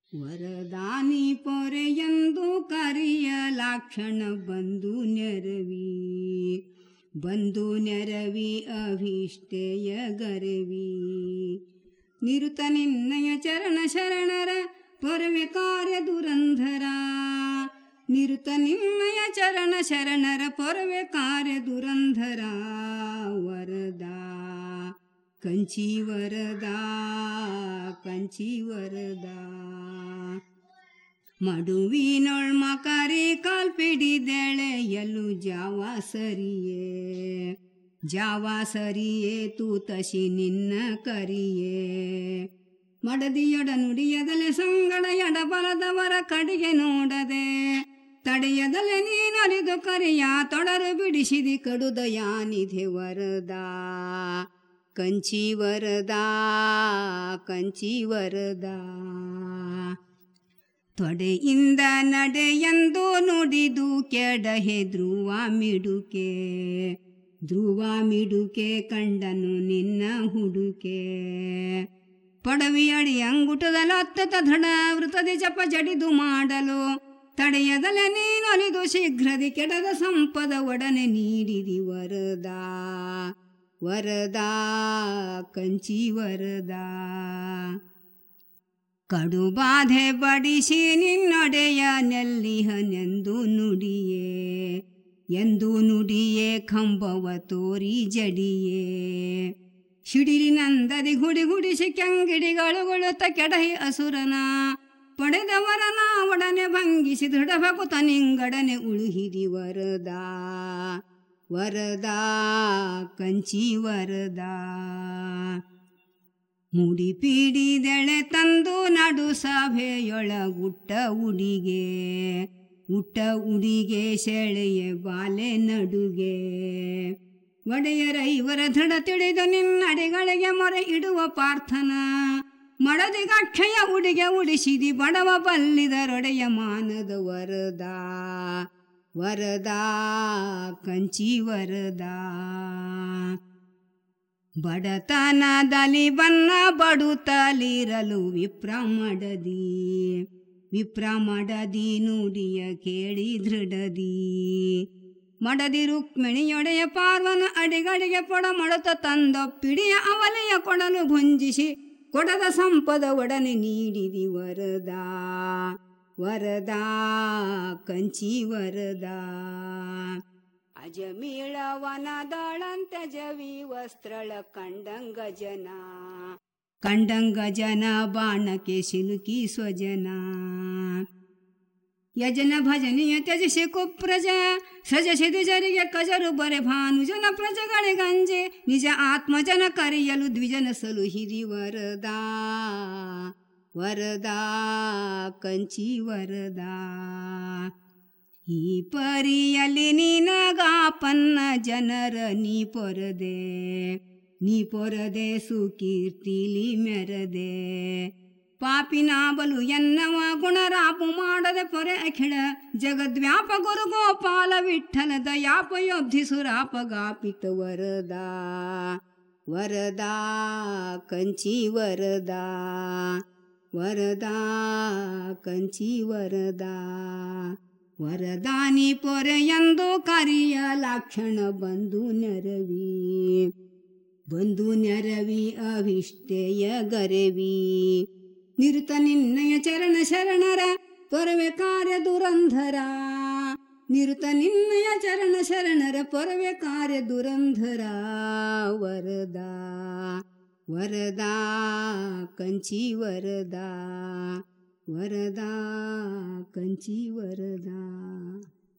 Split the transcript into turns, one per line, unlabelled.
ವರದಾನಿ ಪೊರೆಯೆಂದು ಕರೆಯಲಾಕ್ಷಣ ಬಂದು ನೆರವಿ ಬಂದು ನೆರವಿ ಅಭಿಷ್ಟೆಯ ಗರವಿ ನಿರುತ ನಿನ್ನಯ ಚರಣ ಶರಣರ ಪೊರವೆ ಕಾರ್ಯ ದುರಂಧರ ನಿರುತ ನಿನ್ನಯ ಚರಣ ಶರಣರ ಪೊರವೆ ಕಾರ್ಯ ದುರಂಧರ ವರದ ಕಂಚಿ ವರದ ಕಂಚಿ ವರದ ಮಡುವಿನೊಳ್ ಮಕರಿ ಕಾಲ್ಪಿಡಿದೆಳೆಯಲು ಜಾವ ಸರಿಯೇ ಜಾವ ಸರಿಯೇ ತೂತಸಿ ನಿನ್ನ ಕರಿಯೇ ಮಡದಿಯೊಡ ನುಡಿಯದಲೆ ಸಂಗಡ ಎಡಬಲದವರ ಕಡೆಗೆ ನೋಡದೆ ತಡೆಯದಲೆ ನೀನರಿದು ಕರಿಯ ತೊಡರು ಬಿಡಿಸಿದಿ ಕಡುದಯಾನಿಧೆ ವರದ ಕಂಚಿ ವರದ ಕಂಚಿ ವರದ ತೊಡೆಯಿಂದ ನಡೆಯೆಂದು ನುಡಿದು ಕೆಡಹೆ ಧ್ರುವ ಮಿಡುಕೆ ಧ್ರುವ ಮಿಡುಕೆ ಕಂಡನು ನಿನ್ನ ಹುಡುಕೆ ಪಡವಿಯಡಿ ಅಂಗುಟದಲ್ಲಿ ಅತ್ತತ ದೃಢ ವೃತದಿ ಜಪ ಜಡಿದು ಮಾಡಲು ತಡೆಯದಲೆ ನೀನೊಲಿದು ಶೀಘ್ರದಿ ಕೆಡದ ಸಂಪದ ಒಡನೆ ನೀಡಿದಿ ವರದ ವರದ ಕಂಚಿ ವರದ ಕಡು ಬಾಧೆ ಬಡಿಸಿ ನಿನ್ನೊಡೆಯ ನೆಲ್ಲಿಹನೆಂದು ನುಡಿಯೇ ಎಂದು ನುಡಿಯೇ ಕಂಬವ ತೋರಿ ಜಡಿಯೇ ಶಿಡಿಲಿನಂದದಿ ಗುಡಿ ಗುಡಿಸಿ ಕೆಂಗಿಡಿಗಳುಗೊಳುತ್ತ ಕೆಡಹಿ ಅಸುರನ ಪಡೆದವರನ ಒಡನೆ ಭಂಗಿಸಿ ದೃಢಭಕುತ ನಿಂಗಡನೆ ಉಳುಹಿದಿ ವರದ ವರದ ಕಂಚಿ ವರದ ಮುಡಿ ಪೀಡಿದೆಳೆ ತಂದು ನಡು ಸಭೆಯೊಳಗುಟ್ಟ ಉಡಿಗೆ ಉಟ್ಟ ಉಡಿಗೆ ಸೆಳೆಯ ಬಾಲೆ ನಡುಗೆ ಒಡೆಯರ ಇವರ ದೃಢ ತಿಳಿದು ನಿನ್ನಡೆಗಳಿಗೆ ಮೊರೆ ಇಡುವ ಪಾರ್ಥನ ಮಡದಿಗಕ್ಷಯ ಉಡಿಗೆ ಉಡಿಸಿದಿ ಬಡವ ಬಲ್ಲಿದರೊಡೆಯ ಮಾನದ ವರದ ವರದ ಕಂಚಿ ವರದ ಬಡತನದಲ್ಲಿ ಬನ್ನ ಬಡುತ್ತಲಿರಲು ವಿಪ್ರ ಮಡದಿ ವಿಪ್ರ ಮಡದಿ ನುಡಿಯ ಕೇಳಿ ದೃಢದಿ ಮಡದಿ ರುಕ್ಮಿಣಿಯೊಡೆಯ ಪಾರ್ವನ ಅಡಿಗಡಿಗೆ ಪೊಡ ಮಡುತ್ತ ತಂದ ಪಿಡಿಯ ಅವಲೆಯ ಕೊಡಲು ಭುಂಜಿಸಿ ಕೊಡದ ಸಂಪದ ಒಡನೆ ನೀಡಿದಿ ವರದ ವರದ ಕಂಚಿ ವರದ ಅಜಮೀಳವನದಳಂತೆ ಜವಿ ವಸ್ತ್ರಳ ಕಂಡಂಗ ಜನ ಕಂಡಂಗ ಜನ ಬಾಣಕ್ಕೆ ಸಿಲುಕಿ ಸ್ವಜನ ಯಜನ ಭಜನೆಯ ತ್ಯಜಿಸಿ ಕುಪ್ರಜ ಸಜಸಿ ದ್ವಿಜರಿಗೆ ಕಜರು ಬರೆ ಭಾನು ಜನ ಪ್ರಜೆಗಳಿಗಂಜೆ ನಿಜ ಆತ್ಮಜನ ಕರೆಯಲು ದ್ವಿಜನ ಸಲುಹಿರಿ ವರದ ವರದ ಕಂಚಿ ವರದ ಈ ಪರಿಯಲ್ಲಿ ನಿನಗಾಪನ್ನ ಜನರ ನೀ ಪೊರದೆ ನೀ ಪೊರದೆ ಸುಕೀರ್ತಿಲಿ ಮೆರದೆ ಪಾಪಿನ ಬಲು ಎನ್ನವ ಗುಣರಾಪು ಮಾಡದೆ ಪೊರೆ ಅಖಿಳ ಜಗದ್ವ್ಯಾಪ ಗುರು ಗೋಪಾಲ ವಿಠಲ ದಯಾಪಯೋಬ್ಧಿಸುರಾಪ ಗಾಪಿತ ವರದ ವರದ ಕಂಚಿ ವರದ ವರದ ಕಂಚಿ ವರದ ವರದಾನಿ ಪೊರೆಯೆಂದು ಕರಿಯ ಲಾಕ್ಷಣ ಬಂದು ನೆರವಿ ಬಂದು ನೆರವಿ ಅವಿಷ್ಟೆಯ ಗರವಿ ನಿರುತ ನಿನ್ನಯ ಚರಣ ಶರಣರ ಪೊರವೆ ಕಾರ್ಯ ದುರಂಧರ ನಿರುತ ನಿನ್ನಯ ಚರಣ ಶರಣರ ಪೊರವೆ ಕಾರ್ಯ ದುರಂಧರ ವರದ ವರದ ಕಂಚಿ ವರದ ವರದ ಕಂಚಿ ವರದ